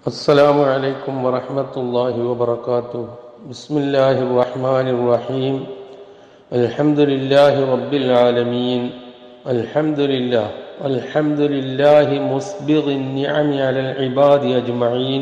السلام عليكم ورحمة الله وبركاته بسم الله الرحمن الرحيم الحمد لله رب العالمين الحمد لله الحمد لله مسبغ النعم على العباد أجمعين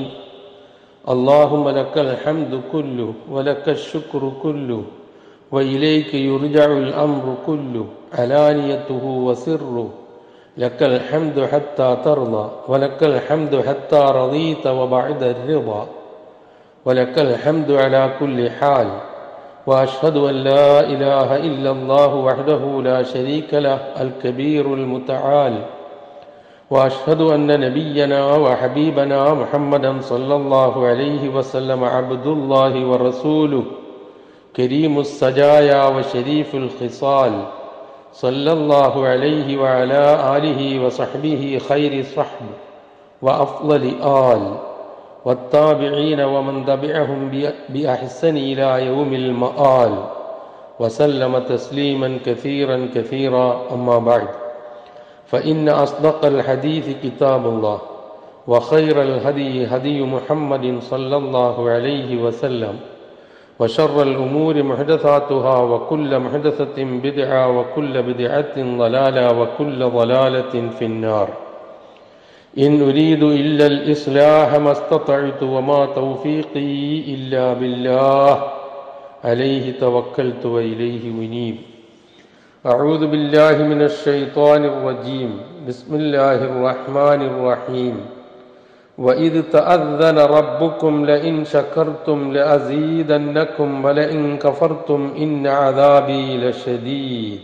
اللهم لك الحمد كله ولك الشكر كله وإليك يرجع الأمر كله علانيته وسره لك الحمد حتى ترضى ولك الحمد حتى رضيت وبعد الرضا ولك الحمد على كل حال واشهد ان لا اله الا الله وحده لا شريك له الكبير المتعال واشهد ان نبينا وحبيبنا محمدا صلى الله عليه وسلم عبد الله ورسوله كريم السجايا وشريف الخصال صلى الله عليه وعلى آله وصحبه خير صحب وأفضل آل والتابعين ومن تبعهم بأحسن إلى يوم المآل وسلم تسليما كثيرا كثيرا أما بعد فإن أصدق الحديث كتاب الله وخير الهدي هدي محمد صلى الله عليه وسلم وشر الأمور محدثاتها وكل محدثة بدعة وكل بدعة ضلالة وكل ضلالة في النار إن أريد إلا الإصلاح ما استطعت وما توفيقي إلا بالله عليه توكلت وإليه أنيب أعوذ بالله من الشيطان الرجيم بسم الله الرحمن الرحيم وإذ تأذن ربكم لئن شكرتم لأزيدنكم ولئن كفرتم إن عذابي لشديد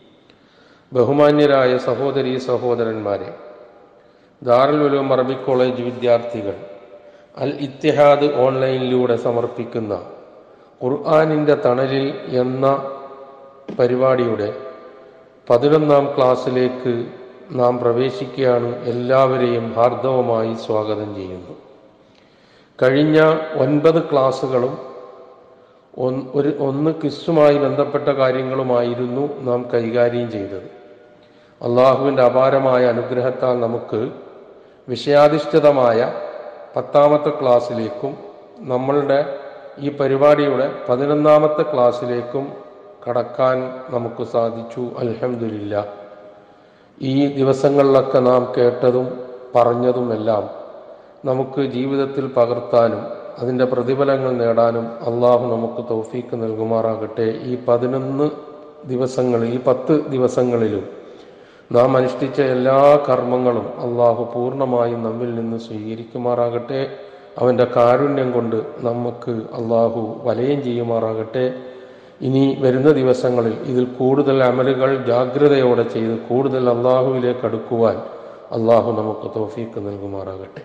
ബഹുമാന്യരായ സഹോദരി സഹോദരന്മാരെ ദാറുൽ ഉലൂം അറബിക് കോളേജ് വിദ്യാർത്ഥികൾ അൽ ഇത്തിഹാദ് ഓൺലൈനിലൂടെ സമർപ്പിക്കുന്ന ഖുർആാനിൻ്റെ തണലിൽ എന്ന പരിപാടിയുടെ പതിനൊന്നാം ക്ലാസ്സിലേക്ക് നാം പ്രവേശിക്കുകയാണ് എല്ലാവരെയും ഹാർദവമായി സ്വാഗതം ചെയ്യുന്നു കഴിഞ്ഞ ഒൻപത് ക്ലാസ്സുകളും ഒരു ഒന്ന് ക്വിസ്സുമായി ബന്ധപ്പെട്ട കാര്യങ്ങളുമായിരുന്നു നാം കൈകാര്യം ചെയ്തത് അള്ളാഹുവിൻ്റെ അപാരമായ അനുഗ്രഹത്താൽ നമുക്ക് വിഷയാധിഷ്ഠിതമായ പത്താമത്തെ ക്ലാസ്സിലേക്കും നമ്മളുടെ ഈ പരിപാടിയുടെ പതിനൊന്നാമത്തെ ക്ലാസ്സിലേക്കും കടക്കാൻ നമുക്ക് സാധിച്ചു അലഹമില്ല ഈ ദിവസങ്ങളിലൊക്കെ നാം കേട്ടതും പറഞ്ഞതുമെല്ലാം നമുക്ക് ജീവിതത്തിൽ പകർത്താനും അതിൻ്റെ പ്രതിഫലങ്ങൾ നേടാനും അള്ളാഹു നമുക്ക് തൗഫീക്ക് നൽകുമാറാകട്ടെ ഈ പതിനൊന്ന് ദിവസങ്ങളിൽ ഈ പത്ത് ദിവസങ്ങളിലും നാം അനുഷ്ഠിച്ച എല്ലാ കർമ്മങ്ങളും അള്ളാഹു പൂർണ്ണമായും നമ്മിൽ നിന്ന് സ്വീകരിക്കുമാറാകട്ടെ അവൻ്റെ കാരുണ്യം കൊണ്ട് നമുക്ക് അള്ളാഹു വലയം ചെയ്യുമാറാകട്ടെ ഇനി വരുന്ന ദിവസങ്ങളിൽ ഇതിൽ കൂടുതൽ അമലുകൾ ജാഗ്രതയോടെ ചെയ്ത് കൂടുതൽ അള്ളാഹുവിലേക്ക് അടുക്കുവാൻ അള്ളാഹു നമുക്ക് തോഫീക്ക് നൽകുമാറാകട്ടെ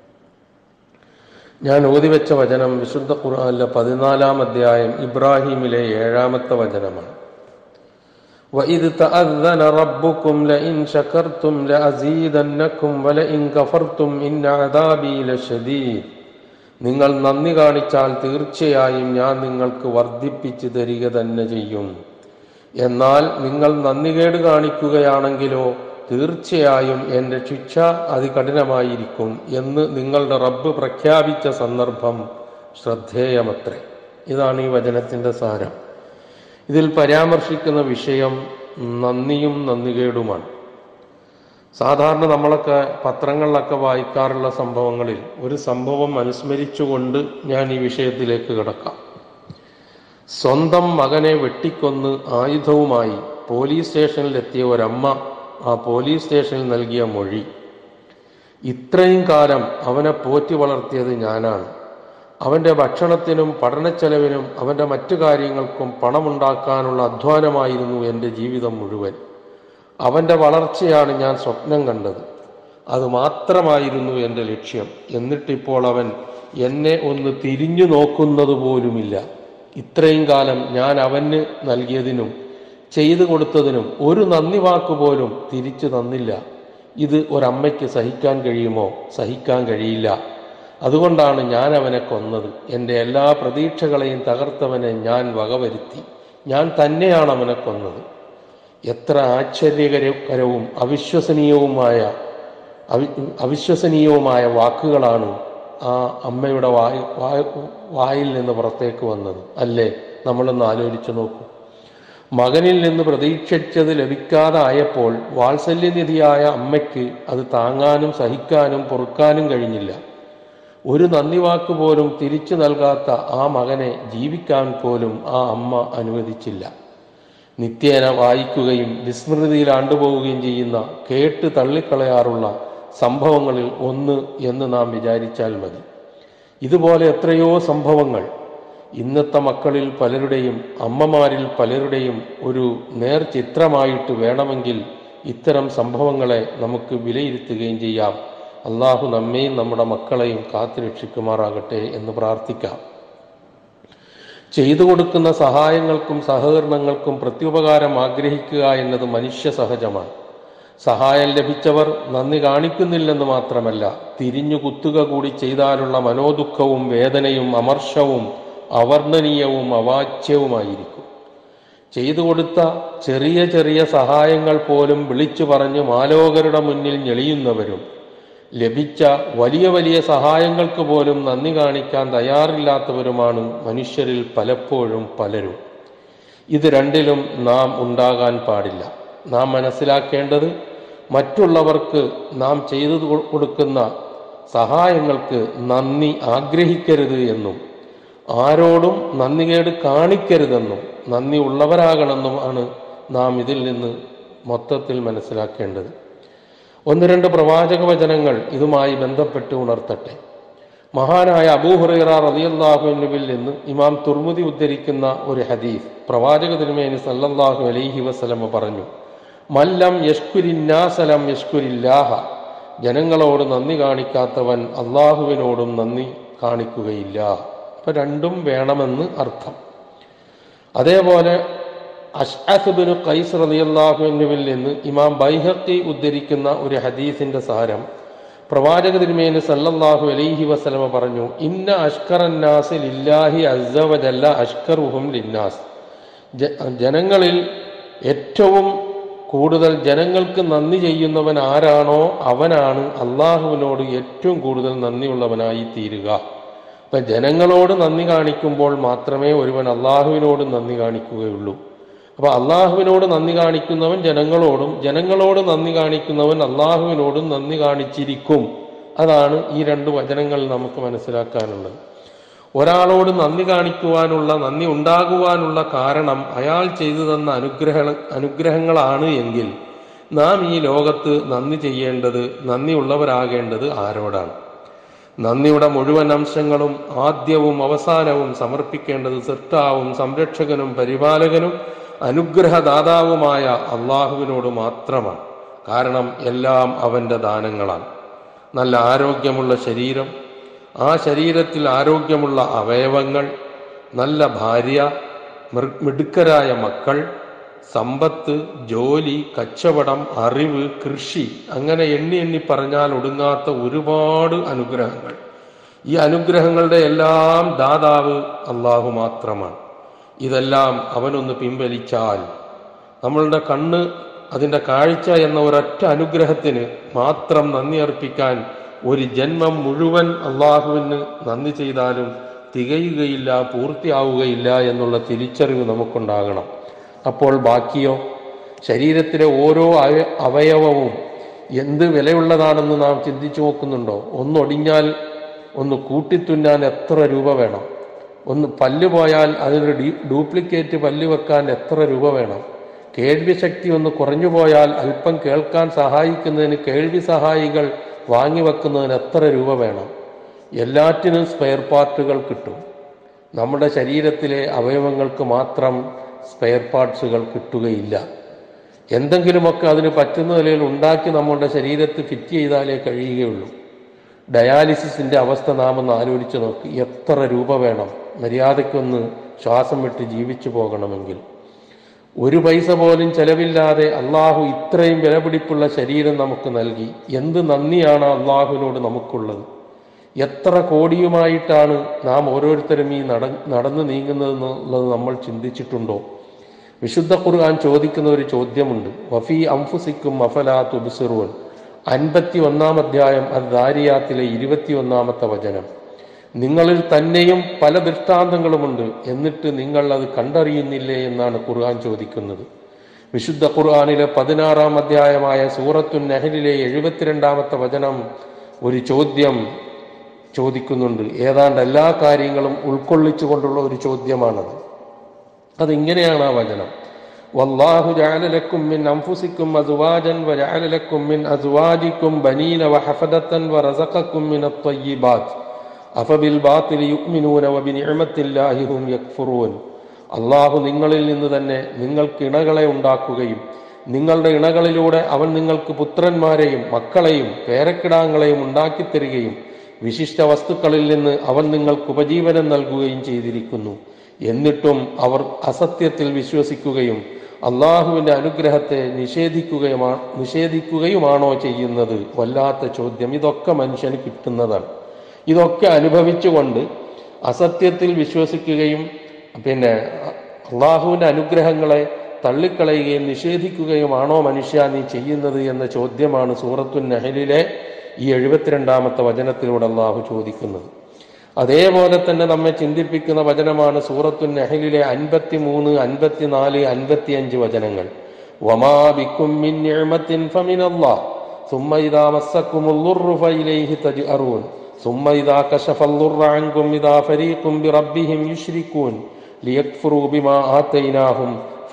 ഞാൻ ഓതിവെച്ച വചനം വിശുദ്ധ ഖുർആാനിലെ പതിനാലാം അധ്യായം ഇബ്രാഹിമിലെ ഏഴാമത്തെ വചനമാണ് وَإِذْ تَأَذَّنَ رَبُّكُمْ لَئِنْ شَكَرْتُمْ لَأَزِيدَنَّكُمْ وَلَئِنْ كَفَرْتُمْ إِنَّ عَذَابِي لَشَدِيدٌ നിങ്ങൾ നന്ദി കാണിച്ചാൽ തീർച്ചയായും ഞാൻ നിങ്ങൾക്ക് വർദ്ധിപ്പിച്ചു തരിക തന്നെ ചെയ്യും എന്നാൽ നിങ്ങൾ നന്ദികേട് കാണിക്കുകയാണെങ്കിലോ തീർച്ചയായും എൻ്റെ ശിക്ഷ അതികഠിനമായിരിക്കും എന്ന് നിങ്ങളുടെ റബ്ബ് പ്രഖ്യാപിച്ച സന്ദർഭം ശ്രദ്ധേയമത്രേ ഇതാണ് ഈ വചനത്തിൻ്റെ സാരം ഇതിൽ പരാമർശിക്കുന്ന വിഷയം നന്ദിയും നന്ദികേടുമാണ് സാധാരണ നമ്മളൊക്കെ പത്രങ്ങളിലൊക്കെ വായിക്കാറുള്ള സംഭവങ്ങളിൽ ഒരു സംഭവം അനുസ്മരിച്ചുകൊണ്ട് ഞാൻ ഈ വിഷയത്തിലേക്ക് കിടക്കാം സ്വന്തം മകനെ വെട്ടിക്കൊന്ന് ആയുധവുമായി പോലീസ് സ്റ്റേഷനിലെത്തിയ ഒരമ്മ ആ പോലീസ് സ്റ്റേഷനിൽ നൽകിയ മൊഴി ഇത്രയും കാലം അവനെ പോറ്റി വളർത്തിയത് ഞാനാണ് അവൻ്റെ ഭക്ഷണത്തിനും പഠനച്ചെലവിനും അവൻ്റെ മറ്റു കാര്യങ്ങൾക്കും പണമുണ്ടാക്കാനുള്ള അധ്വാനമായിരുന്നു എൻ്റെ ജീവിതം മുഴുവൻ അവൻ്റെ വളർച്ചയാണ് ഞാൻ സ്വപ്നം കണ്ടത് അത് മാത്രമായിരുന്നു എൻ്റെ ലക്ഷ്യം എന്നിട്ടിപ്പോൾ അവൻ എന്നെ ഒന്ന് തിരിഞ്ഞു നോക്കുന്നത് പോലുമില്ല ഇത്രയും കാലം ഞാൻ അവന് നൽകിയതിനും ചെയ്തു കൊടുത്തതിനും ഒരു നന്ദി വാക്ക് പോലും തിരിച്ചു തന്നില്ല ഇത് ഒരമ്മയ്ക്ക് സഹിക്കാൻ കഴിയുമോ സഹിക്കാൻ കഴിയില്ല അതുകൊണ്ടാണ് ഞാൻ അവനെ കൊന്നത് എൻ്റെ എല്ലാ പ്രതീക്ഷകളെയും തകർത്തവനെ ഞാൻ വകവരുത്തി ഞാൻ തന്നെയാണ് അവനെ കൊന്നത് എത്ര ആശ്ചര്യകരവും അവിശ്വസനീയവുമായ അവി അവിശ്വസനീയവുമായ വാക്കുകളാണ് ആ അമ്മയുടെ വായ വായ- വായിൽ നിന്ന് പുറത്തേക്ക് വന്നത് അല്ലേ നമ്മളൊന്ന് ആലോചിച്ചു നോക്കൂ മകനിൽ നിന്ന് പ്രതീക്ഷിച്ചത് ലഭിക്കാതായപ്പോൾ വാത്സല്യനിധിയായ അമ്മയ്ക്ക് അത് താങ്ങാനും സഹിക്കാനും പൊറുക്കാനും കഴിഞ്ഞില്ല ഒരു നന്ദി വാക്ക് പോലും തിരിച്ചു നൽകാത്ത ആ മകനെ ജീവിക്കാൻ പോലും ആ അമ്മ അനുവദിച്ചില്ല നിത്യേന വായിക്കുകയും വിസ്മൃതിയിൽ ആണ്ടുപോവുകയും ചെയ്യുന്ന കേട്ട് തള്ളിക്കളയാറുള്ള സംഭവങ്ങളിൽ ഒന്ന് എന്ന് നാം വിചാരിച്ചാൽ മതി ഇതുപോലെ എത്രയോ സംഭവങ്ങൾ ഇന്നത്തെ മക്കളിൽ പലരുടെയും അമ്മമാരിൽ പലരുടെയും ഒരു നേർചിത്രമായിട്ട് വേണമെങ്കിൽ ഇത്തരം സംഭവങ്ങളെ നമുക്ക് വിലയിരുത്തുകയും ചെയ്യാം അള്ളാഹു നമ്മെയും നമ്മുടെ മക്കളെയും കാത്തുരക്ഷിക്കുമാറാകട്ടെ എന്ന് പ്രാർത്ഥിക്കാം ചെയ്തു കൊടുക്കുന്ന സഹായങ്ങൾക്കും സഹകരണങ്ങൾക്കും പ്രത്യുപകാരം ആഗ്രഹിക്കുക എന്നത് മനുഷ്യ സഹജമാണ് സഹായം ലഭിച്ചവർ നന്ദി കാണിക്കുന്നില്ലെന്ന് മാത്രമല്ല തിരിഞ്ഞു കുത്തുക കൂടി ചെയ്താലുള്ള മനോദുഃഖവും വേദനയും അമർഷവും അവർണ്ണനീയവും അവാച്യവുമായിരിക്കും ചെയ്തു കൊടുത്ത ചെറിയ ചെറിയ സഹായങ്ങൾ പോലും വിളിച്ചു പറഞ്ഞ് മാലോകരുടെ മുന്നിൽ ഞെളിയുന്നവരും ലഭിച്ച വലിയ വലിയ സഹായങ്ങൾക്ക് പോലും നന്ദി കാണിക്കാൻ തയ്യാറില്ലാത്തവരുമാണ് മനുഷ്യരിൽ പലപ്പോഴും പലരും ഇത് രണ്ടിലും നാം ഉണ്ടാകാൻ പാടില്ല നാം മനസ്സിലാക്കേണ്ടത് മറ്റുള്ളവർക്ക് നാം ചെയ്തു കൊ- കൊടുക്കുന്ന സഹായങ്ങൾക്ക് നന്ദി ആഗ്രഹിക്കരുത് എന്നും ആരോടും നന്ദികേട് കാണിക്കരുതെന്നും നന്ദി ഉള്ളവരാകണമെന്നുമാണ് നാം ഇതിൽ നിന്ന് മൊത്തത്തിൽ മനസ്സിലാക്കേണ്ടത് ഒന്ന് രണ്ട് പ്രവാചക വചനങ്ങൾ ഇതുമായി ബന്ധപ്പെട്ട് ഉണർത്തട്ടെ മഹാനായ അബൂഹുറൈറ റളിയല്ലാഹുവിനുവിൽ നിന്ന് ഇമാം തുർമുദി ഉദ്ധരിക്കുന്ന ഒരു ഹദീസ് പ്രവാചക തിരുമേനി സല്ലല്ലാഹു അലൈഹി വസല്ലമ പറഞ്ഞു മല്ലം യഷ്കുരിന്നാസലം യഷ്കുരില്ലാഹ ജനങ്ങളോട് നന്ദി കാണിക്കാത്തവൻ അള്ളാഹുവിനോടും നന്ദി കാണിക്കുകയില്ല അപ്പൊ രണ്ടും വേണമെന്ന് അർത്ഥം അതേപോലെ അഷ്അസുബിന് ഖൈസ് റളിയല്ലാഹുവിനുവിൽ നിന്ന് ഇമാം ബൈഹഖി ഉദ്ധരിക്കുന്ന ഒരു ഹദീസിന്റെ സാരം പ്രവാചക തിരുമേനി സല്ലല്ലാഹു അലൈഹി വസല്ലമ പറഞ്ഞു ഇന്ന അഷ്കറന്നാസ് ലില്ലാഹി അസ്സ വജല്ല അഷ്കറുഹും ലിന്നാസ് ജ- ജനങ്ങളിൽ ഏറ്റവും കൂടുതൽ ജനങ്ങൾക്ക് നന്ദി ചെയ്യുന്നവൻ ആരാണോ അവനാണ് അള്ളാഹുവിനോട് ഏറ്റവും കൂടുതൽ നന്ദിയുള്ളവനായി തീരുക അപ്പൊ ജനങ്ങളോട് നന്ദി കാണിക്കുമ്പോൾ മാത്രമേ ഒരുവൻ അള്ളാഹുവിനോട് നന്ദി കാണിക്കുകയുള്ളൂ അപ്പൊ അള്ളാഹുവിനോട് നന്ദി കാണിക്കുന്നവൻ ജനങ്ങളോടും ജനങ്ങളോട് നന്ദി കാണിക്കുന്നവൻ അള്ളാഹുവിനോടും നന്ദി കാണിച്ചിരിക്കും അതാണ് ഈ രണ്ട് വചനങ്ങൾ നമുക്ക് മനസ്സിലാക്കാനുള്ളത് ഒരാളോട് നന്ദി കാണിക്കുവാനുള്ള നന്ദി ഉണ്ടാകുവാനുള്ള കാരണം അയാൾ ചെയ്തു തന്ന അനുഗ്രഹ അനുഗ്രഹങ്ങളാണ് എങ്കിൽ നാം ഈ ലോകത്ത് നന്ദി ചെയ്യേണ്ടത് നന്ദിയുള്ളവരാകേണ്ടത് ആരോടാണ് നന്ദിയുടെ മുഴുവൻ അംശങ്ങളും ആദ്യവും അവസാനവും സമർപ്പിക്കേണ്ടത് സൃഷ്ടാവും സംരക്ഷകനും പരിപാലകനും അനുഗ്രഹദാതാവുമായ അള്ളാഹുവിനോട് മാത്രമാണ് കാരണം എല്ലാം അവന്റെ ദാനങ്ങളാണ് നല്ല ആരോഗ്യമുള്ള ശരീരം ആ ശരീരത്തിൽ ആരോഗ്യമുള്ള അവയവങ്ങൾ നല്ല ഭാര്യ മൃ- മിടുക്കരായ മക്കൾ സമ്പത്ത് ജോലി കച്ചവടം അറിവ് കൃഷി അങ്ങനെ എണ്ണി എണ്ണി പറഞ്ഞാൽ ഒടുങ്ങാത്ത ഒരുപാട് അനുഗ്രഹങ്ങൾ ഈ അനുഗ്രഹങ്ങളുടെ എല്ലാം ദാതാവ് അള്ളാഹു മാത്രമാണ് ഇതെല്ലാം അവനൊന്ന് പിൻവലിച്ചാൽ നമ്മളുടെ കണ്ണ് അതിൻ്റെ കാഴ്ച എന്ന ഒരൊറ്റ അനുഗ്രഹത്തിന് മാത്രം നന്ദി അർപ്പിക്കാൻ ഒരു ജന്മം മുഴുവൻ അള്ളാഹുവിന് നന്ദി ചെയ്താലും തികയുകയില്ല പൂർത്തിയാവുകയില്ല എന്നുള്ള തിരിച്ചറിവ് നമുക്കുണ്ടാകണം അപ്പോൾ ബാക്കിയോ ശരീരത്തിലെ ഓരോ അവയ- അവയവവും എന്ത് വിലയുള്ളതാണെന്ന് നാം ചിന്തിച്ചു നോക്കുന്നുണ്ടോ ഒന്നൊടിഞ്ഞാൽ ഒന്ന് കൂട്ടിത്തുന്നാൻ എത്ര രൂപ വേണം ഒന്ന് പല്ല് പോയാൽ അതിനൊരു ഡീ ഡ്യൂപ്ലിക്കേറ്റ് പല്ല് വെക്കാൻ എത്ര രൂപ വേണം കേൾവി ശക്തി ഒന്ന് കുറഞ്ഞു പോയാൽ അല്പം കേൾക്കാൻ സഹായിക്കുന്നതിന് കേൾവി സഹായികൾ വാങ്ങിവെക്കുന്നതിന് എത്ര രൂപ വേണം എല്ലാറ്റിനും സ്പെയർ പാർട്ടുകൾ കിട്ടും നമ്മുടെ ശരീരത്തിലെ അവയവങ്ങൾക്ക് മാത്രം സ്പെയർ പാർട്സുകൾ കിട്ടുകയില്ല എന്തെങ്കിലുമൊക്കെ അതിന് പറ്റുന്ന നിലയിൽ ഉണ്ടാക്കി നമ്മുടെ ശരീരത്തിൽ ഫിറ്റ് ചെയ്താലേ കഴിയുകയുള്ളൂ ഡയാലിസിസിന്റെ അവസ്ഥ നാം ഒന്ന് ആലോചിച്ച് നോക്ക് എത്ര രൂപ വേണം മര്യാദയ്ക്കൊന്ന് ശ്വാസം വിട്ട് ജീവിച്ചു പോകണമെങ്കിൽ ഒരു പൈസ പോലും ചെലവില്ലാതെ അള്ളാഹു ഇത്രയും വിലപിടിപ്പുള്ള ശരീരം നമുക്ക് നൽകി എന്ത് നന്ദിയാണ് അള്ളാഹുവിനോട് നമുക്കുള്ളത് എത്ര കോടിയുമായിട്ടാണ് നാം ഓരോരുത്തരും ഈ നട നടന്നു നീങ്ങുന്നതെന്നുള്ളത് നമ്മൾ ചിന്തിച്ചിട്ടുണ്ടോ വിശുദ്ധ ഖുർആൻ ചോദിക്കുന്ന ഒരു ചോദ്യമുണ്ട് വഫി അംഫുസിക്കും അഫലാ തുബിസിറുവൻ അൻപത്തി ഒന്നാം അധ്യായം അത് ദാരിയാത്തിലെ ഇരുപത്തി ഒന്നാമത്തെ വചനം നിങ്ങളിൽ തന്നെയും പല ദൃഷ്ടാന്തങ്ങളുമുണ്ട് എന്നിട്ട് നിങ്ങൾ അത് കണ്ടറിയുന്നില്ലേ എന്നാണ് ഖുർആൻ ചോദിക്കുന്നത് വിശുദ്ധ ഖുർആാനിലെ പതിനാറാം അധ്യായമായ സൂറത്തു നെഹലിലെ എഴുപത്തിരണ്ടാമത്തെ വചനം ഒരു ചോദ്യം ചോദിക്കുന്നുണ്ട് ഏതാണ്ട് എല്ലാ കാര്യങ്ങളും ഉൾക്കൊള്ളിച്ചുകൊണ്ടുള്ള ഒരു ചോദ്യമാണത് അതിങ്ങനെയാണ് ആ വചനം വല്ലാഹു ജഅല ലക്കും മിൻ അൻഫുസിക്കും അസ്വാജൻ വജഅല ലക്കും മിൻ അസ്വാജിക്കും ബനീന വഹഫദത്തൻ വറസഖക്കും മിൻ അത്വയ്യിബാത്ത് അഫബിൽ ബാത്തിലി യുഅ്മിനൂന വബിനിഅമത്തില്ലാഹി ഹും യക്ഫുറൂൻ അള്ളാഹു നിങ്ങളിൽ നിന്ന് തന്നെ നിങ്ങൾക്ക് ഇണകളെ ഉണ്ടാക്കുകയും നിങ്ങളുടെ ഇണകളിലൂടെ അവൻ നിങ്ങൾക്ക് പുത്രന്മാരെയും മക്കളെയും പേരക്കിടാങ്ങളെയും ഉണ്ടാക്കിത്തരികയും വിശിഷ്ട വസ്തുക്കളിൽ നിന്ന് അവൻ നിങ്ങൾക്ക് ഉപജീവനം നൽകുകയും ചെയ്തിരിക്കുന്നു എന്നിട്ടും അവർ അസത്യത്തിൽ വിശ്വസിക്കുകയും അള്ളാഹുവിന്റെ അനുഗ്രഹത്തെ നിഷേധിക്കുകയുമാ നിഷേധിക്കുകയുമാണോ ചെയ്യുന്നത് വല്ലാത്ത ചോദ്യം ഇതൊക്കെ മനുഷ്യന് കിട്ടുന്നതാണ് ഇതൊക്കെ അനുഭവിച്ചുകൊണ്ട് അസത്യത്തിൽ വിശ്വസിക്കുകയും പിന്നെ അള്ളാഹുവിന്റെ അനുഗ്രഹങ്ങളെ തള്ളിക്കളയുകയും നിഷേധിക്കുകയുമാണോ മനുഷ്യ നീ ചെയ്യുന്നത് എന്ന ചോദ്യമാണ് സൂറത്തു നഹലിലെ ഈ എഴുപത്തിരണ്ടാമത്തെ വചനത്തിലൂടെ അള്ളാഹു ചോദിക്കുന്നത് അതേപോലെ തന്നെ നമ്മെ ചിന്തിപ്പിക്കുന്ന വചനമാണ് സൂറത്തു നഹലിലെ അൻപത്തി മൂന്ന് അൻപത്തിനാല് അൻപത്തിയഞ്ച് വചനങ്ങൾ വമാ ബിക്കും മിൻ നിഅമത്തിൻ ഫമിനല്ലാഹ് ثم إذا مسكم الضر فإليه تجأرون ثم إذا كشف الضر عنكم إذا فريق بربهم يشركون ليكفروا بما آتيناهم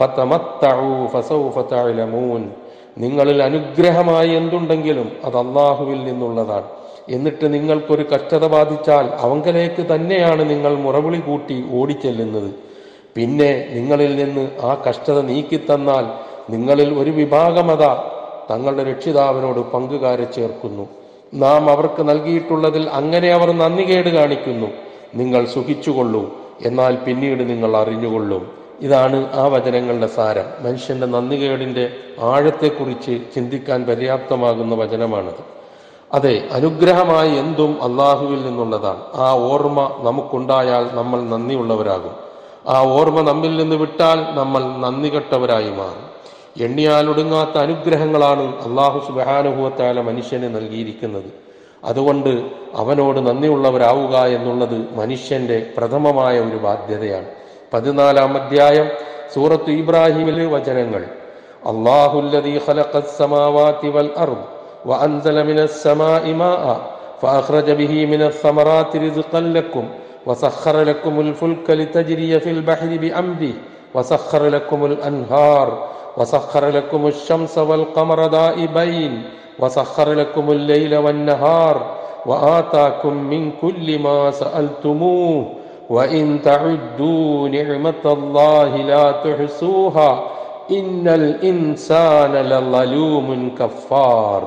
فتمتعوا فسوف تعلمون നിങ്ങളിൽ അനുഗ്രഹമായി എന്തുണ്ടെങ്കിലും അത് അള്ളാഹുവിൽ നിന്നുള്ളതാണ് എന്നിട്ട് നിങ്ങൾക്കൊരു കഷ്ടത ബാധിച്ചാൽ അവങ്കലേക്ക് തന്നെയാണ് നിങ്ങൾ മുറവിളി കൂട്ടി ഓടിച്ചെല്ലുന്നത് പിന്നെ നിങ്ങളിൽ നിന്ന് ആ കഷ്ടത നീക്കിത്തന്നാൽ നിങ്ങളിൽ ഒരു വിഭാഗമത തങ്ങളുടെ രക്ഷിതാവിനോട് പങ്കുകാരെ ചേർക്കുന്നു നാം അവർക്ക് നൽകിയിട്ടുള്ളതിൽ അങ്ങനെ അവർ നന്ദികേട് കാണിക്കുന്നു നിങ്ങൾ സുഖിച്ചുകൊള്ളൂ എന്നാൽ പിന്നീട് നിങ്ങൾ അറിഞ്ഞുകൊള്ളും ഇതാണ് ആ വചനങ്ങളുടെ സാരം മനുഷ്യന്റെ നന്ദികേടിന്റെ ആഴത്തെക്കുറിച്ച് ചിന്തിക്കാൻ പര്യാപ്തമാകുന്ന വചനമാണത് അതെ അനുഗ്രഹമായി എന്തും അള്ളാഹുവിൽ നിന്നുള്ളതാണ് ആ ഓർമ്മ നമുക്കുണ്ടായാൽ നമ്മൾ നന്ദിയുള്ളവരാകും ആ ഓർമ്മ നമ്മിൽ നിന്ന് വിട്ടാൽ നമ്മൾ നന്ദി കെട്ടവരായി മാറും എണ്ണിയാൽ ഒടുങ്ങാത്ത അനുഗ്രഹങ്ങളാണ് അള്ളാഹു സുബാനുഭവത്താല മനുഷ്യന് നൽകിയിരിക്കുന്നത് അതുകൊണ്ട് അവനോട് നന്ദിയുള്ളവരാവുക എന്നുള്ളത് മനുഷ്യന്റെ പ്രഥമമായ ഒരു ബാധ്യതയാണ് പതിനാലാം അധ്യായം സൂറത്ത് ഇബ്രാഹിമിലെ വചനങ്ങൾ അള്ളാഹുല്ലദീ ഖലഖസ് സമാവാതി വൽ അർദ് وأنزل من السماء ماء فأخرج به من الثمرات رزقا لكم وسخر لكم الفلك لتجري في البحر بأمره وسخر لكم الأنهار وسخر لكم الشمس والقمر دائبين وسخر لكم الليل والنهار وآتاكم من كل ما سألتموه وإن تعدوا نعمة الله لا تحصوها إن الإنسان لظلوم كفار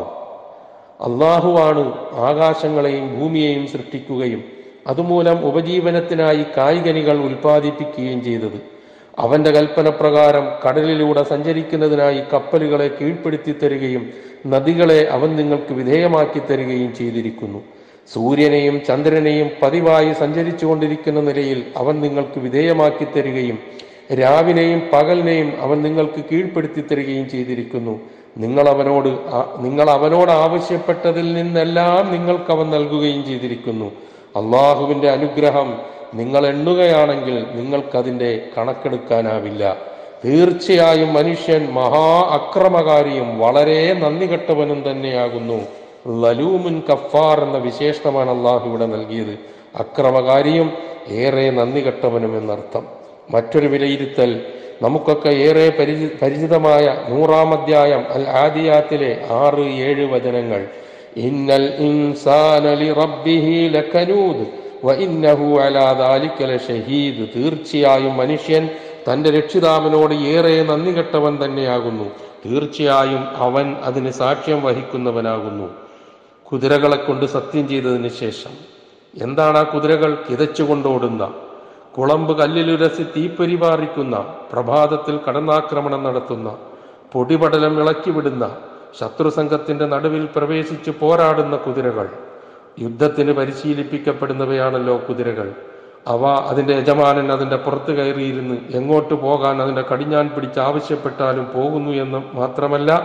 അള്ളാഹുവാണ് ആകാശങ്ങളെയും ഭൂമിയെയും സൃഷ്ടിക്കുകയും അതുമൂലം ഉപജീവനത്തിനായി കായികനികൾ ഉൽപ്പാദിപ്പിക്കുകയും ചെയ്തത് അവന്റെ കൽപ്പന പ്രകാരം കടലിലൂടെ സഞ്ചരിക്കുന്നതിനായി കപ്പലുകളെ കീഴ്പ്പെടുത്തി തരികയും നദികളെ അവൻ നിങ്ങൾക്ക് വിധേയമാക്കി തരികയും ചെയ്തിരിക്കുന്നു സൂര്യനെയും ചന്ദ്രനെയും പതിവായി സഞ്ചരിച്ചു കൊണ്ടിരിക്കുന്ന നിലയിൽ അവൻ നിങ്ങൾക്ക് വിധേയമാക്കി തരികയും രാവിനെയും പകലിനെയും അവൻ നിങ്ങൾക്ക് കീഴ്പ്പെടുത്തി തരികയും ചെയ്തിരിക്കുന്നു നിങ്ങൾ അവനോട് ആ- നിങ്ങൾ അവനോട് ആവശ്യപ്പെട്ടതിൽ നിന്നെല്ലാം നിങ്ങൾക്ക് അവൻ നൽകുകയും ചെയ്തിരിക്കുന്നു അള്ളാഹുവിന്റെ അനുഗ്രഹം നിങ്ങൾ എണ്ണുകയാണെങ്കിൽ നിങ്ങൾക്കതിന്റെ കണക്കെടുക്കാനാവില്ല തീർച്ചയായും മനുഷ്യൻ മഹാ അക്രമകാരിയും വളരെ നന്ദി കെട്ടവനും തന്നെയാകുന്നു ലലൂമുൻ കഫാർ എന്ന വിശേഷണമാണ് അള്ളാഹു ഇവിടെ നൽകിയത് അക്രമകാരിയും ഏറെ നന്ദി കെട്ടവനും എന്നർത്ഥം മറ്റൊരു വിലയിരുത്തൽ നമുക്കൊക്കെ ഏറെ പരിചി പരിചിതമായ നൂറാം അധ്യായം അൽ ആദിയാത്തിലെ ആറ് ഏഴ് വചനങ്ങൾ ഇന്നൽ ഇൻസാന ലിറബ്ബിഹി ലകനൂദ് വഇന്നഹു അലാ ദാലിക ലശഹീദ് തീർച്ചയായും മനുഷ്യൻ തന്റെ രക്ഷിതാവിനോട് ഏറെ നന്ദി കെട്ടവൻ തന്നെയാകുന്നു തീർച്ചയായും അവൻ അതിന് സാക്ഷ്യം വഹിക്കുന്നവനാകുന്നു കുതിരകളെ കൊണ്ട് സത്യം ചെയ്തതിന് ശേഷം എന്താണ് ആ കുതിരകൾ കിതച്ചുകൊണ്ടോടുന്ന കുളമ്പ് കല്ലിലുരസി തീപ്പൊരി പാറിക്കുന്ന പ്രഭാതത്തിൽ കടന്നാക്രമണം നടത്തുന്ന പൊടിപടലം ഇളക്കിവിടുന്ന ശത്രുസംഘത്തിന്റെ നടുവിൽ പ്രവേശിച്ച് പോരാടുന്ന കുതിരകൾ യുദ്ധത്തിന് പരിശീലിപ്പിക്കപ്പെടുന്നവയാണല്ലോ കുതിരകൾ അവ അതിന്റെ യജമാനൻ അതിന്റെ പുറത്ത് കയറിയിരുന്ന് എങ്ങോട്ട് പോകാൻ അതിന്റെ കടിഞ്ഞാൻ പിടിച്ച് ആവശ്യപ്പെട്ടാലും പോകുന്നു എന്ന് മാത്രമല്ല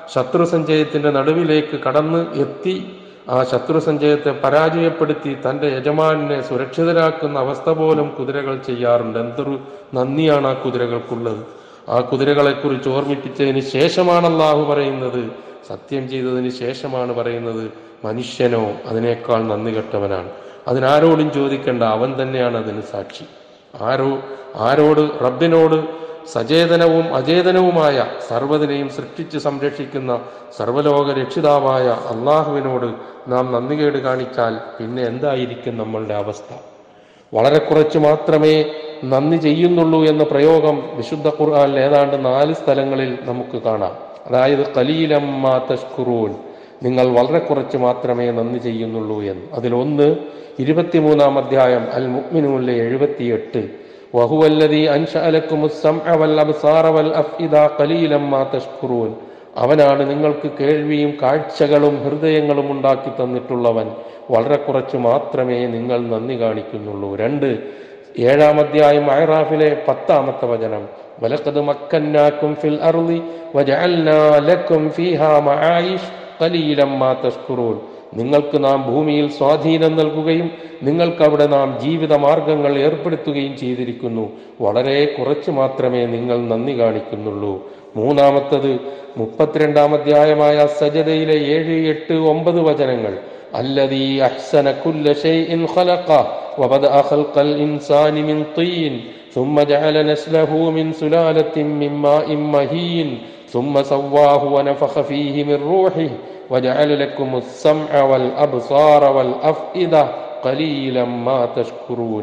ശത്രു സഞ്ചയത്തിന്റെ നടുവിലേക്ക് കടന്ന് എത്തി ആ ശത്രു സഞ്ചയത്തെ പരാജയപ്പെടുത്തി തന്റെ യജമാനെ സുരക്ഷിതരാക്കുന്ന അവസ്ഥ പോലും കുതിരകൾ ചെയ്യാറുണ്ട് എന്തൊരു നന്ദിയാണ് ആ കുതിരകൾക്കുള്ളത് ആ കുതിരകളെ കുറിച്ച് ഓർമ്മിപ്പിച്ചതിന് ശേഷമാണ് അള്ളാഹു പറയുന്നത് സത്യം ചെയ്തതിന് ശേഷമാണ് പറയുന്നത് മനുഷ്യനോ അതിനേക്കാൾ നന്ദി കെട്ടവനാണ് അതിനാരോടും ചോദിക്കേണ്ട അവൻ തന്നെയാണ് അതിന് സാക്ഷി ആരോ ആരോട് റബ്ബിനോട് സചേതനവും അചേതനവുമായ സർവ്വതിനെയും സൃഷ്ടിച്ച് സംരക്ഷിക്കുന്ന സർവലോക രക്ഷിതാവായ അള്ളാഹുവിനോട് നാം നന്ദികേട് കാണിച്ചാൽ പിന്നെ എന്തായിരിക്കും നമ്മളുടെ അവസ്ഥ വളരെ കുറച്ച് മാത്രമേ നന്ദി ചെയ്യുന്നുള്ളൂ എന്ന പ്രയോഗം വിശുദ്ധ ഖുർആനിൽ ഏതാണ്ട് നാല് സ്ഥലങ്ങളിൽ നമുക്ക് കാണാം അതായത് കലീലമ്മ തഷ്കുറൂൻ നിങ്ങൾ വളരെ കുറച്ച് മാത്രമേ നന്ദി ചെയ്യുന്നുള്ളൂ എന്ന് അതിലൊന്ന് ഇരുപത്തിമൂന്നാം അധ്യായം അൽ മുഅ്മിനൂനിലെ എഴുപത്തിയെട്ട് വഹുവല്ലദീ അൻശഅലക്കും السمع والابصار والافئده قليلا ما تشكرون അവനാണ് നിങ്ങൾക്ക് കേൾവിയും കാഴ്ചകളും ഹൃദയങ്ങളും ഉണ്ടാക്കി തന്നിട്ടുള്ളവൻ വളരെ കുറച്ച് മാത്രമേ നിങ്ങൾ നന്ദി കാണിക്കുന്നുള്ളൂ രണ്ട് ഏഴാം അധ്യായം അയറാഫിലെ പത്താമത്തെ വചനം വലക്കത് മക്കന്നാക്കും ഫിൽ അർളി വജഅൽനാ ലക്കും ഫീഹാ മആയിഷ് ഖലീലം മാ തഷ്കുറൂൻ നിങ്ങൾക്ക് നാം ഭൂമിയിൽ സ്വാധീനം നൽകുകയും നിങ്ങൾക്ക് അവിടെ നാം ജീവിത മാർഗങ്ങൾ ഏർപ്പെടുത്തുകയും ചെയ്തിരിക്കുന്നു വളരെ കുറച്ച് മാത്രമേ നിങ്ങൾ നന്ദി കാണിക്കുന്നുള്ളൂ മൂന്നാമത്തത് മുപ്പത്തിരണ്ടാം അധ്യായമായ സജതയിലെ ഏഴ് എട്ട് ഒമ്പത് വചനങ്ങൾ الذي أحسن كل شيء خلقه وبدأ خلق الإنسان من طين ثم جعل نسله من سلالة من ماء مهين ثم سواه ونفخ فيه من روحه وجعل لكم السمع والأبصار والأفئدة قليلا ما تشكرون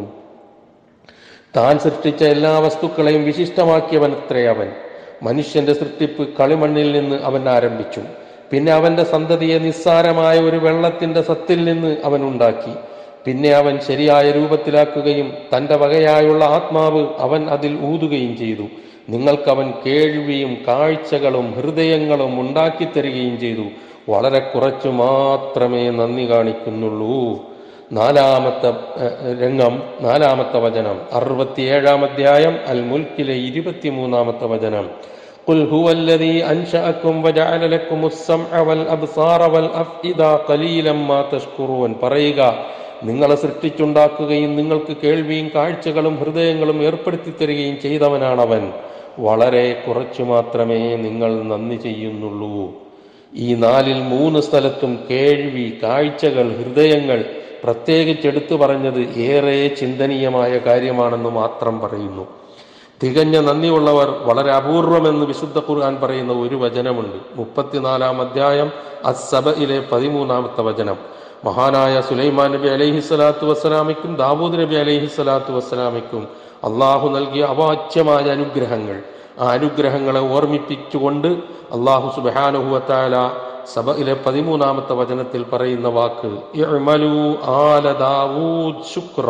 താൻ സൃഷ്ടിച്ച എല്ലാ വസ്തുക്കളെയും വിശിഷ്ടമാക്കിയവനത്രേ അവൻ മനുഷ്യന്റെ സൃഷ്ടിപ്പ് കളിമണ്ണിൽ നിന്ന് അവൻ ആരംഭിച്ചു പിന്നെ അവന്റെ സന്തതിയെ നിസ്സാരമായ ഒരു വെള്ളത്തിന്റെ സത്തിൽ നിന്ന് അവൻ ഉണ്ടാക്കി പിന്നെ അവൻ ശരിയായ രൂപത്തിലാക്കുകയും തന്റെ വകയായുള്ള ആത്മാവ് അവൻ അതിൽ ഊതുകയും ചെയ്തു നിങ്ങൾക്കവൻ കേൾവിയും കാഴ്ചകളും ഹൃദയങ്ങളും ഉണ്ടാക്കി തരികയും ചെയ്തു വളരെ കുറച്ചു മാത്രമേ നന്ദി കാണിക്കുന്നുള്ളൂ നാലാമത്തെ ഏഹ്, രംഗം നാലാമത്തെ വചനം അറുപത്തിയേഴാം അധ്യായം അൽ മുൽക്കിലെ ഇരുപത്തിമൂന്നാമത്തെ വചനം قل هو الذي أنشأكم وجعل لكم السمع والأبصار والأفئدة قليلا ما تشكرون പറയുക നിങ്ങളെ സൃഷ്ടിച്ചുണ്ടാക്കുകയും നിങ്ങൾക്ക് കേൾവിയും കാഴ്ചകളും ഹൃദയങ്ങളും ഏർപ്പെടുത്തി തരികയും ചെയ്തവനാണവൻ വളരെ കുറച്ചു മാത്രമേ നിങ്ങൾ നന്ദി ചെയ്യുന്നുള്ളൂ ഈ നാലിൽ മൂന്ന് സ്ഥലത്തും കേൾവി കാഴ്ചകൾ ഹൃദയങ്ങൾ പ്രത്യേകിച്ച് എടുത്തു പറഞ്ഞത് ഏറെ ചിന്തനീയമായ കാര്യമാണെന്ന് മാത്രം പറയുന്നു തികഞ്ഞ നന്ദിയുള്ളവർ വളരെ അപൂർവമെന്ന് വിശുദ്ധ ഖുർആൻ പറയുന്ന ഒരു വചനമുണ്ട് മുപ്പത്തിനാലാം അധ്യായം അസബയിലെ പതിമൂന്നാമത്തെ വചനം മഹാനായ സുലൈമാൻ നബി അലൈഹി സ്വലാത്തു വസ്സലാമിക്കും ദാവൂദ് നബി അലൈഹി സ്വലാത്തു വസ്സലാമിക്കും അള്ളാഹു നൽകിയ അവാച്യമായ അനുഗ്രഹങ്ങൾ ആ അനുഗ്രഹങ്ങളെ ഓർമ്മിപ്പിച്ചുകൊണ്ട് അള്ളാഹു സുബാനുഹുവത്തായ സഭയിലെ പതിമൂന്നാമത്തെ വചനത്തിൽ പറയുന്ന വാക്ക് ഇഅ്മലൂ ആല ദാവൂദ് ശുക്ര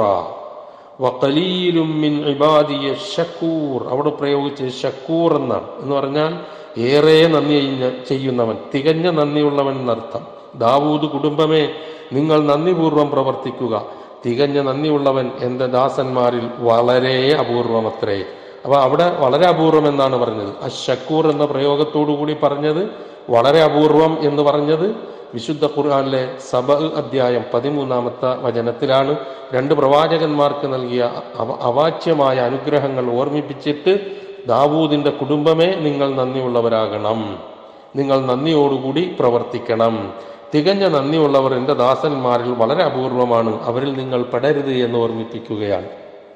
വഖലീലും മിൻ ഇബാദിയ ഷക്കൂർ അവിടെ പ്രയോഗിച്ച് ഷക്കൂർ എന്നാണ് എന്ന് പറഞ്ഞാൽ ഏറെ നന്ദി ചെയ്യ- ചെയ്യുന്നവൻ തികഞ്ഞ നന്ദിയുള്ളവൻ എന്നർത്ഥം ദാവൂദ് കുടുംബമേ നിങ്ങൾ നന്ദിപൂർവം പ്രവർത്തിക്കുക തികഞ്ഞ നന്ദിയുള്ളവൻ എന്റെ ദാസന്മാരിൽ വളരെ അപൂർവമത്രേ അപ്പൊ അവിടെ വളരെ അപൂർവം എന്നാണ് പറഞ്ഞത് അഷക്കൂർ എന്ന പ്രയോഗത്തോടു കൂടി പറഞ്ഞത് വളരെ അപൂർവം എന്ന് പറഞ്ഞത് വിശുദ്ധ ഖുർആനിലെ സബ അധ്യായം പതിമൂന്നാമത്തെ വചനത്തിലാണ് രണ്ട് പ്രവാചകന്മാർക്ക് നൽകിയ അവ- അവാച്യമായ അനുഗ്രഹങ്ങൾ ഓർമ്മിപ്പിച്ചിട്ട് ദാവൂദിന്റെ കുടുംബമേ നിങ്ങൾ നന്ദിയുള്ളവരാകണം നിങ്ങൾ നന്ദിയോടുകൂടി പ്രവർത്തിക്കണം തികഞ്ഞ നന്ദിയുള്ളവർ എൻ്റെ ദാസന്മാരിൽ വളരെ അപൂർവമാണ് അവരിൽ നിങ്ങൾ പെടരുത് എന്ന് ഓർമ്മിപ്പിക്കുകയാണ്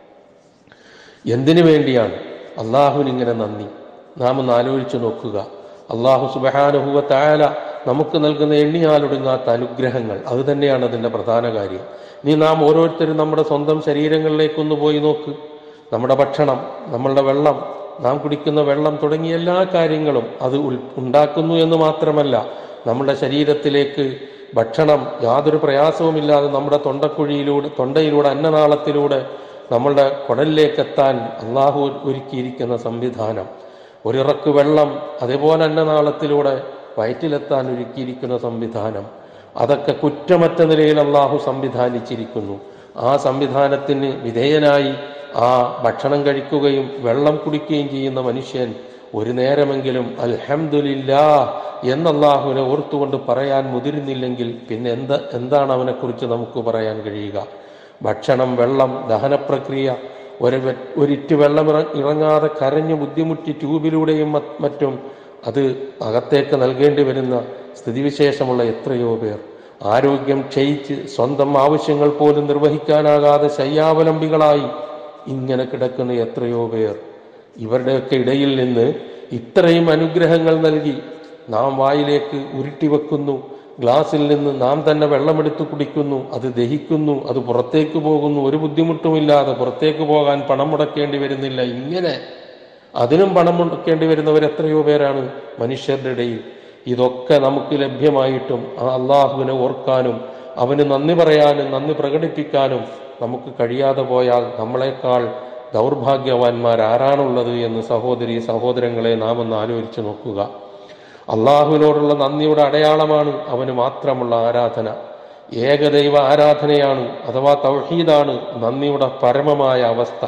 എന്തിനു വേണ്ടിയാണ് അള്ളാഹുവിന് ഇങ്ങനെ നന്ദി നാം ഒന്ന് ആലോചിച്ചു നോക്കുക അള്ളാഹു സുബഹാനുഹുവ തായാല നമുക്ക് നൽകുന്ന എണ്ണിയാലൊടുങ്ങാത്ത അനുഗ്രഹങ്ങൾ അത് തന്നെയാണ് അതിൻ്റെ പ്രധാന കാര്യം നീ നാം ഓരോരുത്തരും നമ്മുടെ സ്വന്തം ശരീരങ്ങളിലേക്കൊന്ന് പോയി നോക്ക് നമ്മുടെ ഭക്ഷണം നമ്മളുടെ വെള്ളം നാം കുടിക്കുന്ന വെള്ളം തുടങ്ങിയ എല്ലാ കാര്യങ്ങളും അത് ഉൽ- ഉണ്ടാക്കുന്നു എന്ന് മാത്രമല്ല നമ്മുടെ ശരീരത്തിലേക്ക് ഭക്ഷണം യാതൊരു പ്രയാസവുമില്ലാതെ നമ്മുടെ തൊണ്ടക്കുഴിയിലൂടെ തൊണ്ടയിലൂടെ അന്നനാളത്തിലൂടെ നമ്മളുടെ കുടലിലേക്ക് എത്താൻ അള്ളാഹു ഒരുക്കിയിരിക്കുന്ന സംവിധാനം ഒരിറക്ക് വെള്ളം അതേപോലെ അന്നനാളത്തിലൂടെ വയറ്റിലെത്താൻ ഒരുക്കിയിരിക്കുന്ന സംവിധാനം അതൊക്കെ കുറ്റമറ്റ നിലയിൽ അള്ളാഹു സംവിധാനിച്ചിരിക്കുന്നു ആ സംവിധാനത്തിന് വിധേയനായി ആ ഭക്ഷണം കഴിക്കുകയും വെള്ളം കുടിക്കുകയും ചെയ്യുന്ന മനുഷ്യൻ ഒരു നേരമെങ്കിലും അൽഹംദുലില്ലാ എന്നല്ലാഹുവിനെ ഓർത്തുകൊണ്ട് പറയാൻ മുതിരുന്നില്ലെങ്കിൽ പിന്നെ എന്താ എന്താണ് അവനെക്കുറിച്ച് നമുക്ക് പറയാൻ കഴിയുക ഭക്ഷണം വെള്ളം ദഹനപ്രക്രിയ ഒരു വെ- ഒരിറ്റ് വെള്ളം ഇറ- ഇറങ്ങാതെ കരഞ്ഞു ബുദ്ധിമുട്ടി ട്യൂബിലൂടെയും മ- മറ്റും അത് അകത്തേക്ക് നൽകേണ്ടി വരുന്ന സ്ഥിതിവിശേഷമുള്ള എത്രയോ പേർ ആരോഗ്യം ക്ഷയിച്ച് സ്വന്തം ആവശ്യങ്ങൾ പോലും നിർവഹിക്കാനാകാതെ ശയ്യാവലംബികളായി ഇങ്ങനെ കിടക്കുന്ന എത്രയോ പേർ ഇവരുടെയൊക്കെ ഇടയിൽ നിന്ന് ഇത്രയും അനുഗ്രഹങ്ങൾ നൽകി നാം വായിലേക്ക് ഉരുട്ടി വെക്കുന്നു ഗ്ലാസ്സിൽ നിന്ന് നാം തന്നെ വെള്ളമെടുത്ത് കുടിക്കുന്നു അത് ദഹിക്കുന്നു അത് പുറത്തേക്ക് പോകുന്നു ഒരു ബുദ്ധിമുട്ടുമില്ലാതെ പുറത്തേക്ക് പോകാൻ പണം മുടക്കേണ്ടി വരുന്നില്ല ഇങ്ങനെ അതിനും പണം മുടക്കേണ്ടി വരുന്നവർ എത്രയോ പേരാണ് മനുഷ്യരുടെ ഇടയിൽ ഇതൊക്കെ നമുക്ക് ലഭ്യമായിട്ടും ആ അള്ളാഹുവിനെ ഓർക്കാനും അവന് നന്ദി പറയാനും നന്ദി പ്രകടിപ്പിക്കാനും നമുക്ക് കഴിയാതെ പോയാൽ നമ്മളെക്കാൾ ദൗർഭാഗ്യവാന്മാർ ആരാണുള്ളത് എന്ന് സഹോദരി സഹോദരങ്ങളെ നാം ഒന്ന് ആലോചിച്ച് നോക്കുക അള്ളാഹുവിനോടുള്ള നന്ദിയുടെ അടയാളമാണ് അവന് മാത്രമുള്ള ആരാധന ഏകദൈവ ആരാധനയാണ് അഥവാ തൗഹീദാണ് നന്ദിയുടെ പരമമായ അവസ്ഥ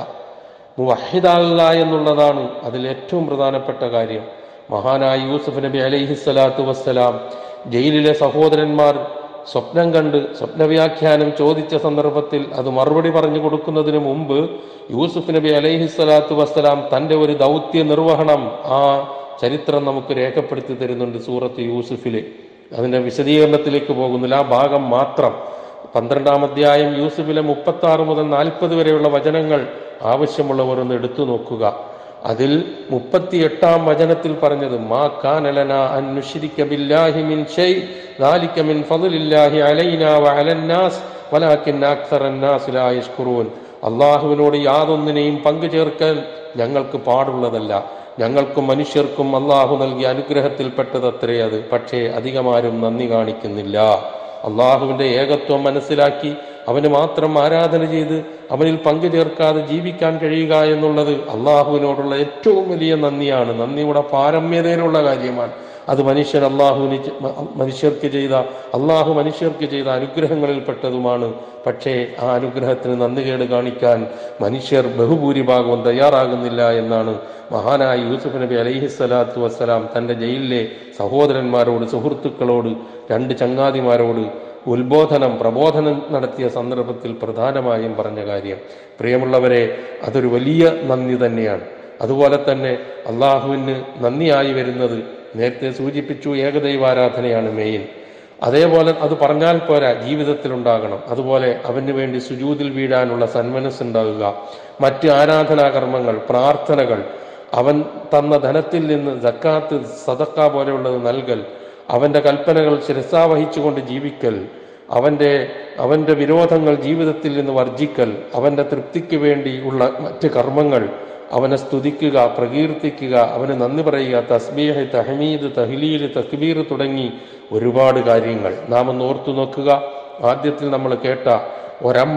മുവഹിദാകുക എന്നുള്ളതാണ് അതിൽ ഏറ്റവും പ്രധാനപ്പെട്ട കാര്യം മഹാനായ യൂസുഫ് നബി അലൈഹിസ്സലാത്തു വസ്സലാം ജയിലിലെ സഹോദരന്മാർ സ്വപ്നം കണ്ട് സ്വപ്നവ്യാഖ്യാനം ചോദിച്ച സന്ദർഭത്തിൽ അത് മറുപടി പറഞ്ഞു കൊടുക്കുന്നതിന് മുമ്പ് യൂസുഫ് നബി അലൈഹിസ്സലാത്തു വസ്സലാം തന്റെ ഒരു ദൗത്യ നിർവഹണം ആ ചരിത്രം നമുക്ക് രേഖപ്പെടുത്തി തരുന്നുണ്ട് സൂറത്ത് യൂസുഫില് അതിന്റെ വിശദീകരണത്തിലേക്ക് പോകുന്നില്ല ആ ഭാഗം മാത്രം പന്ത്രണ്ടാം അധ്യായം യൂസുഫിലെ മുപ്പത്തി ആറ് മുതൽ നാൽപ്പത് വരെയുള്ള വചനങ്ങൾ ആവശ്യമുള്ളവർ ഒന്ന് എടുത്തു നോക്കുക അതിൽ മുപ്പത്തിയെട്ടാം വചനത്തിൽ പറഞ്ഞത് മാ കാനലന അൻ നുശ്രിക ബില്ലാഹി മിൻ ഷൈ ذلك من فضل الله علينا وعلى الناس ولكن أكثر الناس لا يشكرون അള്ളാഹുവിനോട് യാതൊന്നിനെയും പങ്കു ചേർക്കാൻ ഞങ്ങൾക്ക് പാടുള്ളതല്ല ഞങ്ങൾക്കും മനുഷ്യർക്കും അള്ളാഹു നൽകിയ അനുഗ്രഹത്തിൽപ്പെട്ടതത്രേ അത് പക്ഷേ അധികമാരും നന്ദി കാണിക്കുന്നില്ല അള്ളാഹുവിന്റെ ഏകത്വം മനസ്സിലാക്കി അവന് മാത്രം ആരാധന ചെയ്ത് അവനിൽ പങ്കു ചേർക്കാതെ ജീവിക്കാൻ കഴിയുക എന്നുള്ളത് അള്ളാഹുവിനോടുള്ള ഏറ്റവും വലിയ നന്ദിയാണ് നന്ദിയുടെ പാരമ്യതയിലുള്ള കാര്യമാണ് അത് മനുഷ്യൻ അള്ളാഹുവിന് ചെ- മ- മനുഷ്യർക്ക് ചെയ്ത അള്ളാഹു മനുഷ്യർക്ക് ചെയ്ത അനുഗ്രഹങ്ങളിൽപ്പെട്ടതുമാണ് പക്ഷേ ആ അനുഗ്രഹത്തിന് നന്ദികേട് കാണിക്കാൻ മനുഷ്യർ ബഹുഭൂരിഭാഗവും തയ്യാറാകുന്നില്ല എന്നാണ് മഹാനായ യൂസുഫ് നബി അലൈഹിസ്സലാത്തു വസ്സലാം തന്റെ ജയിലിലെ സഹോദരന്മാരോട് സുഹൃത്തുക്കളോട് രണ്ട് ചങ്ങാതിമാരോട് ഉത്ബോധനം പ്രബോധനം നടത്തിയ സന്ദർഭത്തിൽ പ്രധാനമായും പറഞ്ഞ കാര്യം പ്രിയമുള്ളവരെ അതൊരു വലിയ നന്ദി തന്നെയാണ് അതുപോലെ തന്നെ അള്ളാഹുവിന് നന്ദിയായി വരുന്നത് നേരത്തെ സൂചിപ്പിച്ചു ഏകദൈവാരാധനയാണ് മെയിൻ അതേപോലെ അത് പറഞ്ഞാൽ പോരാ ജീവിതത്തിൽ ഉണ്ടാകണം അതുപോലെ അവന് വേണ്ടി സുജൂതിൽ വീഴാനുള്ള സന്മനസ്സുണ്ടാകുക മറ്റ് ആരാധനാകർമ്മങ്ങൾ പ്രാർത്ഥനകൾ അവൻ തന്ന ധനത്തിൽ നിന്ന് ജക്കാത്ത് സദക്ക പോലെയുള്ളത് നൽകൽ അവന്റെ കൽപ്പനകൾ ശിരസാവഹിച്ചുകൊണ്ട് ജീവിക്കൽ അവന്റെ അവന്റെ വിരോധങ്ങൾ ജീവിതത്തിൽ നിന്ന് വർജിക്കൽ അവന്റെ തൃപ്തിക്ക് വേണ്ടി ഉള്ള മറ്റ് കർമ്മങ്ങൾ അവനെ സ്തുതിക്കുക പ്രകീർത്തിക്കുക അവന് നന്ദി പറയുക തസ്ബീഹ് തഹമീദ് തഹ്ലീൽ തക്ബീർ തുടങ്ങി ഒരുപാട് കാര്യങ്ങൾ നാം ഒന്ന് ഓർത്തു നോക്കുക ആദ്യത്തിൽ നമ്മൾ കേട്ട ഒരമ്മ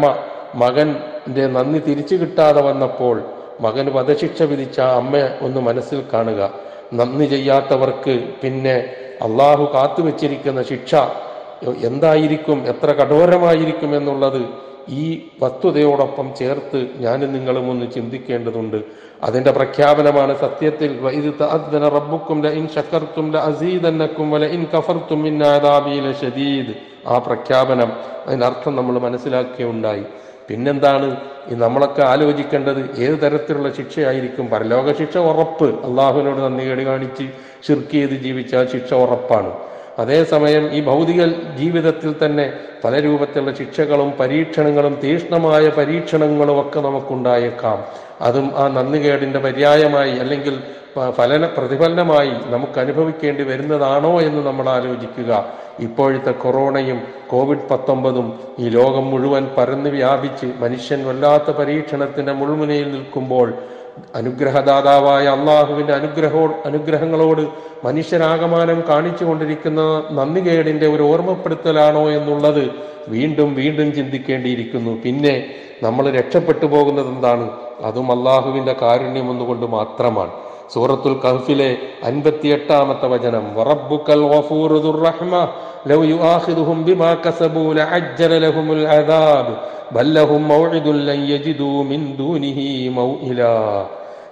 മകന്റെ നന്ദി തിരിച്ചു കിട്ടാതെ വന്നപ്പോൾ മകന് വധശിക്ഷ വിധിച്ച ആ അമ്മ ഒന്ന് മനസ്സിൽ കാണുക നന്ദി ചെയ്യാത്തവർക്ക് പിന്നെ അള്ളാഹു കാത്തുവെച്ചിരിക്കുന്ന ശിക്ഷ എന്തായിരിക്കും എത്ര കഠോരമായിരിക്കും എന്നുള്ളത് ഈ വസ്തുതയോടൊപ്പം ചേർത്ത് ഞാനും നിങ്ങളും ഒന്ന് ചിന്തിക്കേണ്ടതുണ്ട് അതിന്റെ പ്രഖ്യാപനമാണ് സത്യത്തിൽ വഇദ് തഅദ്ദന റബ്ബുക്കും ലഇൻ ശക്കർത്തും ലഅസീദന്നക്കും വലഇൻ കഫർത്തും മിൻ അദാബി ലശദീദ് ആ പ്രഖ്യാപനം അതിനർത്ഥം നമ്മൾ മനസ്സിലാക്കുകയുണ്ടായി പിന്നെന്താണ് ഈ നമ്മളൊക്കെ ആലോചിക്കേണ്ടത് ഏത് തരത്തിലുള്ള ശിക്ഷയായിരിക്കും പരലോക ശിക്ഷ ഉറപ്പ് അള്ളാഹുവിനോട് നന്ദി കേട് കാണിച്ച് ഷിർക്ക് ചെയ്ത് ജീവിച്ചാൽ ശിക്ഷ ഉറപ്പാണ് അതേസമയം ഈ ഭൗതിക ജീവിതത്തിൽ തന്നെ പല രൂപത്തിലുള്ള ശിക്ഷകളും പരീക്ഷണങ്ങളും തീഷ്ണമായ പരീക്ഷണങ്ങളും ഒക്കെ നമുക്കുണ്ടായേക്കാം അതും ആ നന്ദികേടിന്റെ പര്യായമായി അല്ലെങ്കിൽ പ- ഫലന പ്രതിഫലനമായി നമുക്ക് അനുഭവിക്കേണ്ടി വരുന്നതാണോ എന്ന് നമ്മൾ ആലോചിക്കുക ഇപ്പോഴത്തെ കൊറോണയും കോവിഡ് പത്തൊമ്പതും ഈ ലോകം മുഴുവൻ പരന്നു വ്യാപിച്ച് മനുഷ്യൻ വല്ലാത്ത പരീക്ഷണത്തിന്റെ മുൾമുനയിൽ നിൽക്കുമ്പോൾ അനുഗ്രഹദാതാവായ അള്ളാഹുവിന്റെ അനുഗ്രഹോ അനുഗ്രഹങ്ങളോട് മനുഷ്യരാകമാനം കാണിച്ചുകൊണ്ടിരിക്കുന്ന നന്ദികേടിന്റെ ഒരു ഓർമ്മപ്പെടുത്തലാണോ എന്നുള്ളത് വീണ്ടും വീണ്ടും ചിന്തിക്കേണ്ടിയിരിക്കുന്നു പിന്നെ നമ്മൾ രക്ഷപ്പെട്ടു പോകുന്നത് എന്താണ് അതും അള്ളാഹുവിന്റെ കാരുണ്യം ഒന്നുകൊണ്ട് മാത്രമാണ് സൂറത്തുൽ കഹ്ഫിലെ അൻപത്തിയെട്ടാമത്തെ വചനം വറബ്ബുക്കൽ ഗഫൂറു ദുർ റഹ്മ ലൗ യുആഖിദുഹും ബിമാ കസബൂ ലഅജ്ജല ലഹുമുൽ അദാബ് ബൽ ലഹും മൗഇദുൻ ലൻ യജിദൂ മിൻ ദൂനിഹി മൗഇലാ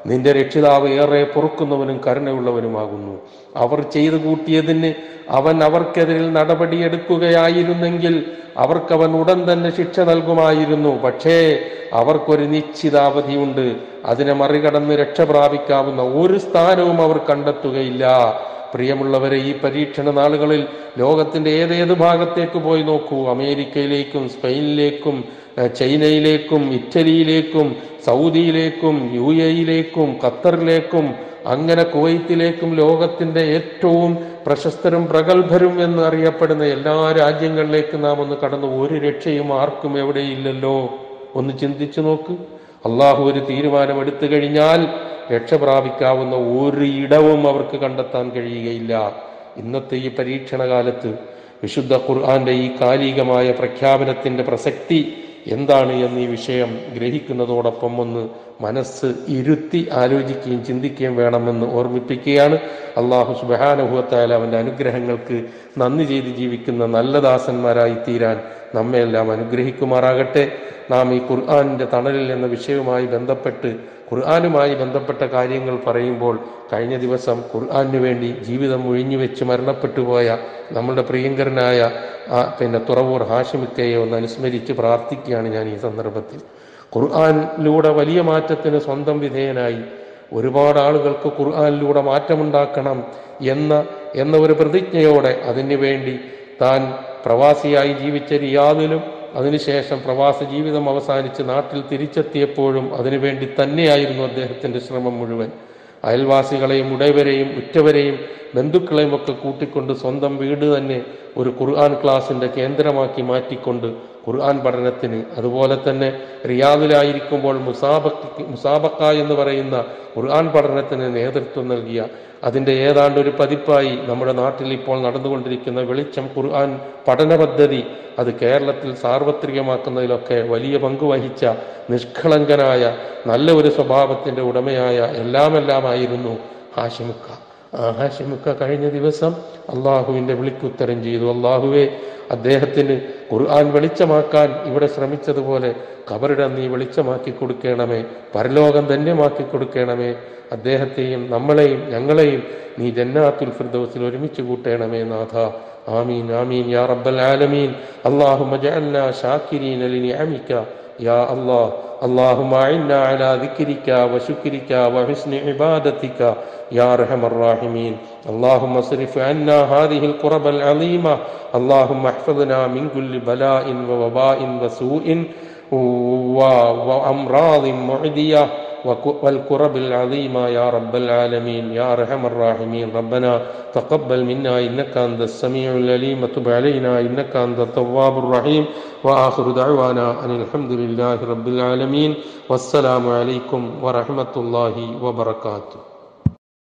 നിന്റെ രക്ഷിതാവ് ഏറെ പൊറുക്കുന്നവനും കരുണയുള്ളവനുമാകുന്നു അവർ ചെയ്തു കൂട്ടിയതിന് അവൻ അവർക്കെതിരിൽ നടപടിയെടുക്കുകയായിരുന്നെങ്കിൽ അവർക്കവൻ ഉടൻ തന്നെ ശിക്ഷ നൽകുമായിരുന്നു പക്ഷേ അവർക്കൊരു നിശ്ചിതാവധിയുണ്ട് അതിനെ മറികടന്ന് രക്ഷ പ്രാപിക്കാവുന്ന ഒരു സ്ഥാനവും അവർ കണ്ടെത്തുകയില്ല പ്രിയമുള്ളവരെ ഈ പരീക്ഷണ നാളുകളിൽ ലോകത്തിന്റെ ഏതേത് ഭാഗത്തേക്ക് പോയി നോക്കൂ അമേരിക്കയിലേക്കും സ്പെയിനിലേക്കും ഏഹ് ചൈനയിലേക്കും ഇറ്റലിയിലേക്കും സൗദിയിലേക്കും യു എയിലേക്കും ഖത്തറിലേക്കും അങ്ങനെ കുവൈത്തിലേക്കും ലോകത്തിന്റെ ഏറ്റവും പ്രശസ്തരും പ്രഗത്ഭരും എന്ന് അറിയപ്പെടുന്ന എല്ലാ രാജ്യങ്ങളിലേക്കും നാം ഒന്ന് കടന്നു ഒരു രക്ഷയും ആർക്കും എവിടെയില്ലല്ലോ ഒന്ന് ചിന്തിച്ചു നോക്ക് അള്ളാഹു ഒരു തീരുമാനം എടുത്തു കഴിഞ്ഞാൽ രക്ഷ പ്രാപിക്കാവുന്ന ഒരു ഇടവും അവർക്ക് കണ്ടെത്താൻ കഴിയുകയില്ല ഇന്നത്തെ ഈ പരീക്ഷണ കാലത്ത് വിശുദ്ധ ഖുർആന്റെ ഈ കാലികമായ പ്രഖ്യാപനത്തിന്റെ പ്രസക്തി എന്താണ് എന്ന് ഈ വിഷയം ഗ്രഹിക്കുന്നതോടൊപ്പം ഒന്ന് മനസ്സ് ഇരുത്തി ആലോചിക്കുകയും ചിന്തിക്കുകയും വേണമെന്ന് ഓർമ്മിപ്പിക്കുകയാണ് അള്ളാഹു സുബാനുഭവത്തായ അവന്റെ അനുഗ്രഹങ്ങൾക്ക് നന്ദി ചെയ്ത് ജീവിക്കുന്ന നല്ല ദാസന്മാരായി തീരാൻ നമ്മെല്ലാം അനുഗ്രഹിക്കുമാറാകട്ടെ നാം ഈ ഖുർആാനിന്റെ തണലിൽ എന്ന വിഷയവുമായി ബന്ധപ്പെട്ട് ഖുർആാനുമായി ബന്ധപ്പെട്ട കാര്യങ്ങൾ പറയുമ്പോൾ കഴിഞ്ഞ ദിവസം ഖുർആാനു വേണ്ടി ജീവിതം ഒഴിഞ്ഞു വെച്ച് മരണപ്പെട്ടു പോയ നമ്മളുടെ പ്രിയങ്കരനായ ആ പിന്നെ തുറവൂർ ഹാഷിമിക്കയെ ഒന്ന് അനുസ്മരിച്ച് പ്രാർത്ഥിക്കുകയാണ് ഞാൻ ഈ സന്ദർഭത്തിൽ ഖുർആാനിലൂടെ വലിയ മാറ്റത്തിന് സ്വന്തം വിധേയനായി ഒരുപാട് ആളുകൾക്ക് ഖുർആാനിലൂടെ മാറ്റമുണ്ടാക്കണം എന്ന എന്ന ഒരു പ്രതിജ്ഞയോടെ അതിനു വേണ്ടി താൻ പ്രവാസിയായി ജീവിച്ച റിയാദിലും അതിനുശേഷം പ്രവാസ ജീവിതം അവസാനിച്ച് നാട്ടിൽ തിരിച്ചെത്തിയപ്പോഴും അതിനുവേണ്ടി തന്നെയായിരുന്നു അദ്ദേഹത്തിന്റെ ശ്രമം മുഴുവൻ അയൽവാസികളെയും ഉടയവരെയും ഉറ്റവരെയും ബന്ധുക്കളെയും ഒക്കെ കൂട്ടിക്കൊണ്ട് സ്വന്തം വീട് തന്നെ ഒരു ഖുർആൻ ക്ലാസിന്റെ കേന്ദ്രമാക്കി മാറ്റിക്കൊണ്ട് ഖുർആൻ പഠനത്തിന് അതുപോലെ തന്നെ റിയാദിലായിരിക്കുമ്പോൾ മുസാബക്ക് മുസാബക്ക എന്ന് പറയുന്ന ഖുർആൻ പഠനത്തിന് നേതൃത്വം നൽകിയ അതിന്റെ ഏതാണ്ട് ഒരു പതിപ്പായി നമ്മുടെ നാട്ടിൽ ഇപ്പോൾ നടന്നുകൊണ്ടിരിക്കുന്ന വെളിച്ചം ഖുർആൻ പഠന പദ്ധതി അത് കേരളത്തിൽ സാർവത്രികമാക്കുന്നതിലൊക്കെ വലിയ പങ്ക് വഹിച്ച നിഷ്കളങ്കനായ നല്ല ഒരു സ്വഭാവത്തിന്റെ ഉടമയായ എല്ലാമെല്ലാമായിരുന്നു ഹാഷിമുക്ക ആ ഹാഷിമുക്ക കഴിഞ്ഞ ദിവസം അള്ളാഹുവിന്റെ വിളിക്കുത്തരം ചെയ്തു അള്ളാഹുവെ അദ്ദേഹത്തിന് ഖുർആൻ വെളിച്ചമാക്കാൻ ഇവിടെ ശ്രമിച്ചതുപോലെ കബറിടം നീ വെളിച്ചമാക്കി കൊടുക്കണമേ പരലോകം ധന്യമാക്കി കൊടുക്കണമേ അദ്ദേഹത്തെയും നമ്മളെയും ഞങ്ങളെയും നീ ജന്നാത്തുൽ ഫിർദൗസിൽ ഒരുമിച്ച് കൂട്ടണമേ നാഥ ആമീൻ ആമീൻ യാ റബ്ബൽ ആലമീൻ അല്ലാഹുമ്മ ജഅൽനാ ശാകിരീന ലിനിഅമിക യാ അല്ലാഹ് اللهم أعنا على ذكرك وشكرك وحسن عبادتك يا أرحم الراحمين اللهم اصرف عنا هذه القرب العظيمة اللهم احفظنا من كل بلاء ووباء وسوء وأمراض معدية والكرب العظيمة يا رب العالمين يا أرحم الراحمين ربنا تقبل منا إنك أنت السميع العليم وتب علينا إنك أنت التواب الرحيم وآخر دعوانا أن الحمد لله رب العالمين والسلام عليكم ورحمة الله وبركاته